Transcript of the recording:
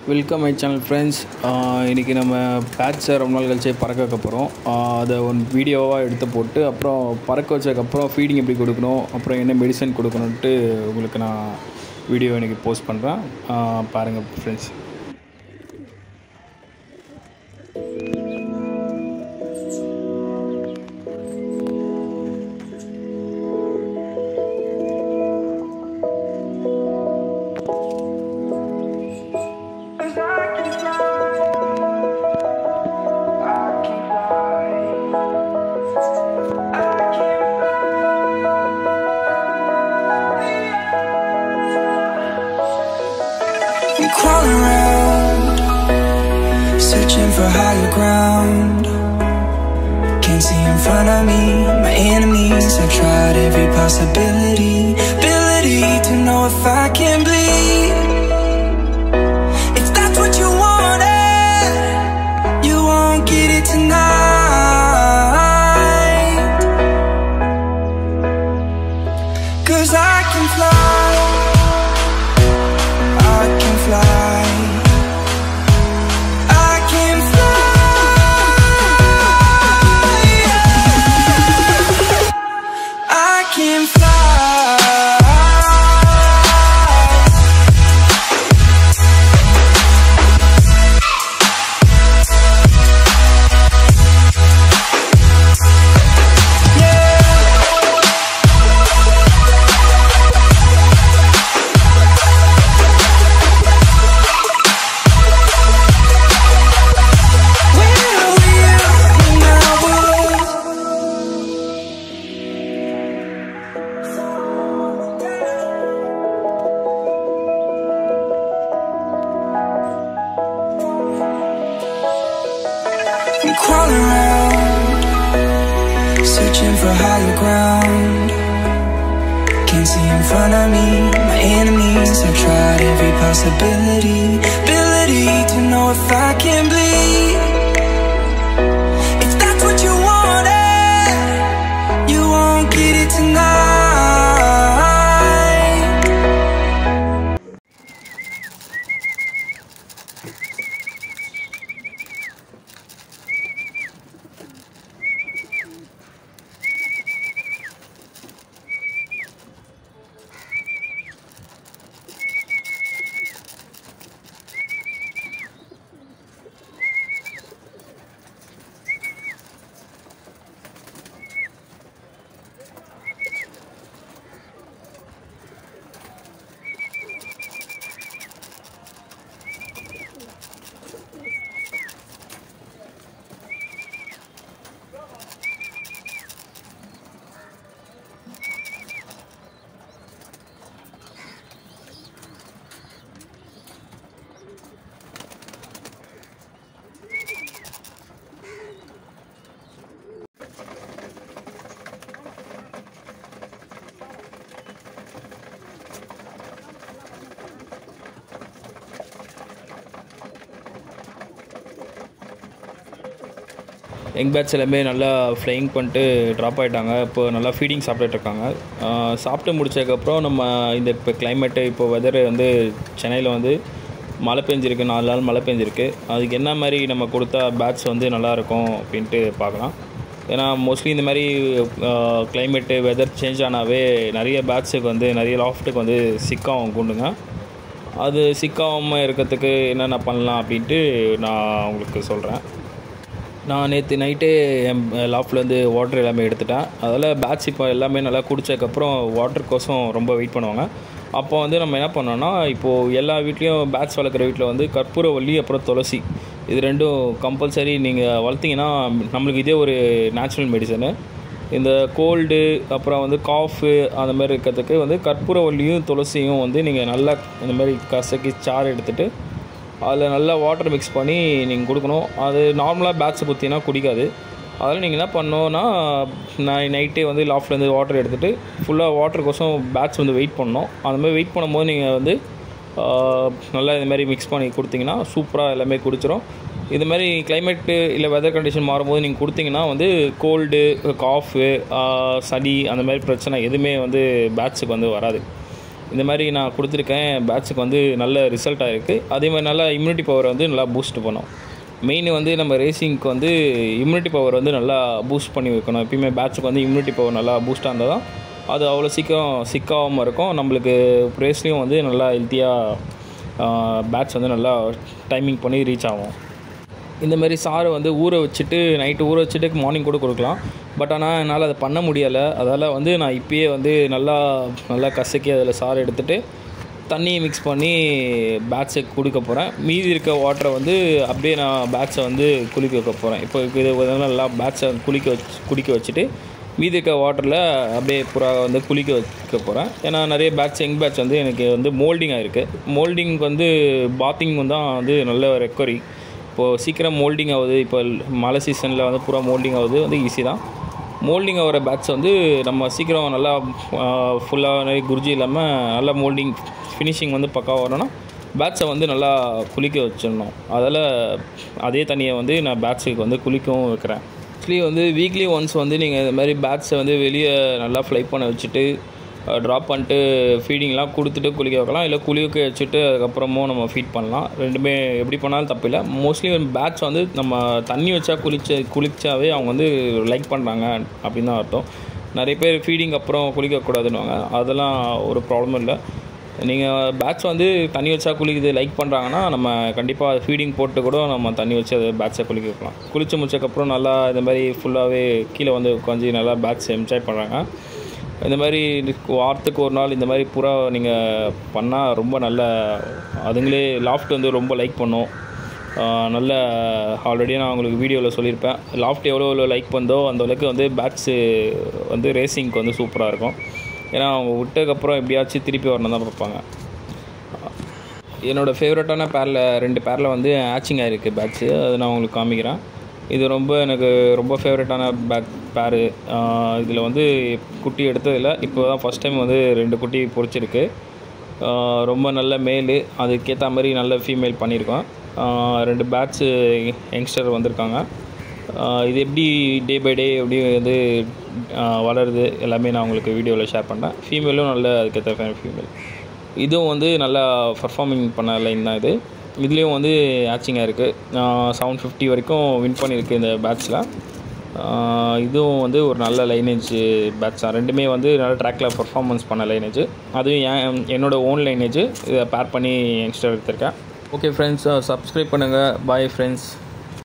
Welcome my channel friends இன்றைக்கி நம்ம பேட்சை ரொம்ப நாள் கழிச்சு பறக்க வைக்க போகிறோம் அதை ஒன் வீடியோவாக எடுத்து போட்டு அப்புறம் பறக்க வச்சதுக்கப்புறம் ஃபீடிங் எப்படி கொடுக்கணும் அப்புறம் என்ன மெடிசன் கொடுக்கணுன்ட்டு உங்களுக்கு நான் வீடியோ இன்றைக்கி போஸ்ட் பண்ணுறேன் பாருங்கள் friends Cause I can fly. I can fly. I can fly. I'm crawling around, searching for higher ground. Can't see in front of me, my enemies. I tried every possibility, ability to know if I can bleed. If that's what you wanted, you won't get it tonight. Cause I can fly, I can fly. I can fly. I can fly. Where were you when I was I'm crawling around, searching for higher ground. Can't see in front of me, my enemies. I've tried every possibility, ability to know if I can bleed. If that's what you wanted, you won't get it tonight. Young batch எல்லாமே நல்லா flying பண்ணிட்டு drop ஆகிட்டாங்க இப்போ நல்லா feeding சாப்பிட்டுட்டு இருக்காங்க ஆஹ் சாப்பிட்டு முடிச்சதுக்கப்புறம் நம்ம இந்த இப்போ கிளைமேட்டு இப்போ வெதர் வந்து சென்னையில் வந்து மழை பெஞ்சிருக்கு நாலு நாள் மழை பெஞ்சிருக்கு அதுக்கு என்ன மாதிரி நம்ம கொடுத்தா பேட்ச் வந்து நல்லாயிருக்கும் அப்படின்ட்டு பார்க்கலாம் ஏன்னா மோஸ்ட்லி இந்த மாதிரி கிளைமேட்டு வெதர் சேஞ்ச் ஆனாவே நிறைய பேட்ஸுக்கு வந்து நிறைய லாஃப்ட்டுக்கு வந்து சிக்காகும் குண்டுங்க அது சிக்காகாமல் இருக்கிறதுக்கு என்னென்ன பண்ணலாம் அப்படின்ட்டு நான் உங்களுக்கு சொல்கிறேன் நான் நேற்று நைட்டே என் லாஃப்ட்லேருந்து வாட்டர் எல்லாமே எடுத்துட்டேன் அதில் பேட்ச் இப்போ எல்லாமே நல்லா குடித்ததுக்கப்புறம் வாட்டர் கோசம் ரொம்ப வெயிட் பண்ணுவாங்க அப்போ வந்து நம்ம என்ன பண்ணோம்னா இப்போது எல்லா வீட்லேயும் பேட்ச் வளர்க்குற வீட்டில் வந்து கற்பூரவள்ளி அப்புறம் துளசி இது ரெண்டும் கம்பல்சரி நீங்கள் வளர்த்தீங்கன்னா நம்மளுக்கு இதே ஒரு நேச்சுரல் மெடிசனு இந்த கோல்டு அப்புறம் வந்து காஃபு அந்த மாதிரி இருக்கிறதுக்கு வந்து கற்பூரவள்ளியும் துளசியும் வந்து நீங்கள் நல்லா இந்த மாதிரி கசக்கி சாறு எடுத்துகிட்டு அதில் நல்லா வாட்டர் மிக்ஸ் பண்ணி நீங்கள் கொடுக்கணும் அது நார்மலாக பேட்ஸை பற்றினா குடிக்காது அதில் நீங்கள் என்ன பண்ணணுன்னா நான் நைட்டே வந்து லாஃப்ட்லேருந்து வாட்டர் எடுத்துகிட்டு ஃபுல்லாக வாட்டருக்கோசம் பேட்ஸ் வந்து வெயிட் பண்ணணும் அந்த மாதிரி வெயிட் பண்ணும்போது நீங்கள் வந்து ஆஹ், நல்லா இந்த மாதிரி மிக்ஸ் பண்ணி கொடுத்தீங்கன்னா சூப்பராக எல்லாமே குடிச்சிரும் இது மாதிரி கிளைமேட்டு இல்லை வெதர் கண்டிஷன் மாறும்போது நீங்கள் கொடுத்தீங்கன்னா வந்து கோல்டு காஃபு சளி அந்த மாதிரி பிரச்சனை எதுவுமே வந்து பேட்ஸுக்கு வந்து வராது இந்த மாதிரி நான் கொடுத்துருக்கேன் பேட்ஸுக்கு வந்து நல்ல ரிசல்ட் ஆகிருக்கு அதே மாதிரி நல்லா இம்யூனிட்டி பவர் வந்து நல்லா பூஸ்ட் பண்ணும் மெயின் வந்து நம்ம ரேசிங்க்கு வந்து இம்யூனிட்டி பவர் வந்து நல்லா பூஸ்ட் பண்ணி வைக்கணும் எப்பயுமே பேட்ஸுக்கு வந்து இம்யூனிட்டி பவர் நல்லா பூஸ்டாக இருந்தால் தான் அது அவ்வளோ சீக்கிரம் சிக்காகாமல் இருக்கும் நம்மளுக்கு ரேஸ்லேயும் வந்து நல்லா ஹெல்த்தியாக பேட்ஸ் வந்து நல்லா டைமிங் பண்ணி ரீச் ஆகும் இந்த மாதிரி சாறு வந்து ஊற வச்சுட்டு நைட்டு ஊற வச்சுட்டு மார்னிங் கூட கொடுக்கலாம் பட் ஆனால் என்னால் அதை பண்ண முடியலை அதால் வந்து நான் இப்பயே வந்து நல்லா நல்லா கசக்கி அதில் சாறு எடுத்துகிட்டு தண்ணியை மிக்ஸ் பண்ணி பேட்ஸுக்கு கொடுக்க போகிறேன் மீதி இருக்க வாட்டரை வந்து அப்படியே நான் பேட்ஸை வந்து குளிக்க வைக்க போகிறேன் இப்போ இது வந்து நல்லா பேட்ஸை குளிக்க வச்சு குடிக்க வச்சுட்டு மீதி இருக்க வாட்டரில் அப்படியே புறா வந்து குளிக்க வைக்க போகிறேன் ஏன்னா நிறைய பேட்ச் யங் பேட்ச் வந்து எனக்கு வந்து மோல்டிங்காக இருக்குது மோல்டிங்க்கு வந்து பாத்திங் தான் வந்து நல்ல ரெக்கவரி இப்போது சீக்கிரம் மோல்டிங் ஆகுது இப்போ மழை சீசனில் வந்து பூரா மோல்டிங் ஆகுது வந்து ஈஸி தான் மோல்டிங் ஆகிற பேட்ச் வந்து நம்ம சீக்கிரம் நல்லா ஃபுல்லாக நிறைய குருஜி இல்லாமல் நல்லா மோல்டிங் ஃபினிஷிங் வந்து பக்காவாக வரணும்னா பேட்ஸை வந்து நல்லா குளிக்க வச்சிடணும் அதில் அதே தண்ணியை வந்து நான் பேட்ஸுக்கு வந்து குளிக்கவும் வைக்கிறேன் ஆக்சுவலி வந்து வீக்லி ஒன்ஸ் வந்து நீங்கள் இது மாதிரி பேட்ஸை வந்து வெளியே நல்லா ஃப்ளை பண்ண வச்சுட்டு ட்ராப் பண்ணிட்டு ஃபீடிங்லாம் கொடுத்துட்டு குளிக்க வைக்கலாம் இல்லை குளிக்க வச்சுட்டு அதுக்கப்புறமும் நம்ம ஃபீட் பண்ணலாம் ரெண்டுமே எப்படி பண்ணாலும் தப்பில்லை மோஸ்ட்லி பேட்ஸ் வந்து நம்ம தண்ணி வச்சா குளிச்ச குளிச்சாவே அவங்க வந்து லைக் பண்ணுறாங்க அப்படின்னு தான் அர்த்தம் நிறைய பேர் ஃபீடிங் அப்புறம் குளிக்கக்கூடாதுன்னுவாங்க அதெல்லாம் ஒரு ப்ராப்ளம் இல்லை நீங்கள் பேட்ஸ் வந்து தண்ணி வச்சா குளிக்குது லைக் பண்ணுறாங்கன்னா நம்ம கண்டிப்பாக ஃபீடிங் போட்டு கூட நம்ம தண்ணி வச்சு அதை பேட்ஸை குளிக்க வைக்கலாம் குளிச்சு முடிச்சக்கப்புறம் நல்லா இந்த மாதிரி ஃபுல்லாகவே கீழே வந்து உட்காந்து நல்லா பேட்ஸ் என்ஜாய் பண்ணுறாங்க இந்த மாதிரி வாரத்துக்கு ஒரு நாள் இந்த மாதிரி புறா நீங்கள் பண்ணால் ரொம்ப நல்ல அதுங்களே லாஃப்ட் வந்து ரொம்ப லைக் பண்ணும் நல்ல ஆல்ரெடி நான் உங்களுக்கு வீடியோவில் சொல்லியிருப்பேன் லாஃப்ட் எவ்வளோ எவ்வளோ லைக் பண்ணதோ அந்த அளவுக்கு வந்து பேட்ஸு வந்து ரேசிங்க்கு வந்து சூப்பராக இருக்கும் ஏன்னா அவங்க விட்டதுக்கப்புறம் எப்படியாச்சும் திருப்பி வரணும் தான் பார்ப்பாங்க என்னோடய ஃபேவரட்டான பேரில் ரெண்டு பேரில் வந்து ஆச்சிங் ஆகிருக்கு பேட்ஸு அதை நான் உங்களுக்கு காமிக்கிறேன் இது ரொம்ப எனக்கு ரொம்ப ஃபேவரட்டான பேக் பேரு இதில் வந்து குட்டி எடுத்ததில்ல இப்போ தான் ஃபஸ்ட் டைம் வந்து ரெண்டு குட்டி பொறிச்சிருக்கு ரொம்ப நல்ல மேலு அதுக்கேற்ற மாதிரி நல்ல ஃபீமேல் பண்ணியிருக்கோம் ரெண்டு பேட்ஸு யங்ஸ்டர் வந்திருக்காங்க இது எப்படி டே பை டே எப்படி வந்து வளருது எல்லாமே நான் உங்களுக்கு வீடியோவில் ஷேர் பண்ணேன் ஃபீமேலும் நல்ல அதுக்கேற்ற ஃபீமேல் இதுவும் வந்து நல்லா பர்ஃபார்மிங் பண்ண லைன் தான் இது இதுலேயும் வந்து ஆச்சிங்காக இருக்குது செவன் ஃபிஃப்டி வரைக்கும் வின் பண்ணியிருக்கு இந்த பேட்ச்சில் இதுவும் வந்து ஒரு நல்ல லைனேஜ் பேட்ச் தான் ரெண்டுமே வந்து நல்ல ட்ராக்கில் பர்ஃபார்மன்ஸ் பண்ண லைனேஜ் அதுவும் என் என்னோடய ஓன் லைனேஜ் இதை பேர் பண்ணி யங்ஸ்டர் எடுத்திருக்கேன் ஓகே ஃப்ரெண்ட்ஸ் சப்ஸ்கிரைப் பண்ணுங்கள் பாய் ஃப்ரெண்ட்ஸ்